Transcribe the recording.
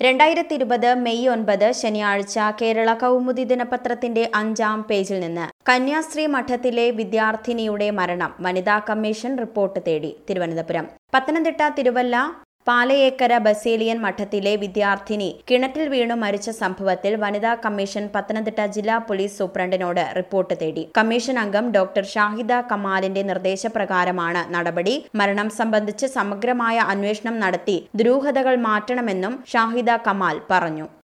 രണ്ടായിരത്തി ഇരുപത് മെയ് ഒൻപത് ശനിയാഴ്ച കേരള കൗമുദി ദിനപത്രത്തിന്റെ അഞ്ചാം പേജിൽ നിന്ന് കന്യാസ്ത്രീ മഠത്തിലെ വിദ്യാർത്ഥിനിയുടെ മരണം വനിതാ കമ്മീഷൻ റിപ്പോർട്ട് തേടി തിരുവനന്തപുരം പത്തനംതിട്ട തിരുവല്ല പാലയേക്കര ബസേലിയൻ മഠത്തിലെ വിദ്യാർത്ഥിനി കിണറ്റിൽ വീണു മരിച്ച സംഭവത്തിൽ വനിതാ കമ്മീഷൻ പത്തനംതിട്ട ജില്ലാ പോലീസ് സൂപ്രണ്ടിനോട് റിപ്പോർട്ട് തേടി കമ്മീഷൻ അംഗം ഡോക്ടർ ഷാഹിദ കമാലിന്റെ നിർദ്ദേശപ്രകാരമാണ് നടപടി മരണം സംബന്ധിച്ച് സമഗ്രമായ അന്വേഷണം നടത്തി ദുരൂഹതകൾ മാറ്റണമെന്നും ഷാഹിദ കമാൽ പറഞ്ഞു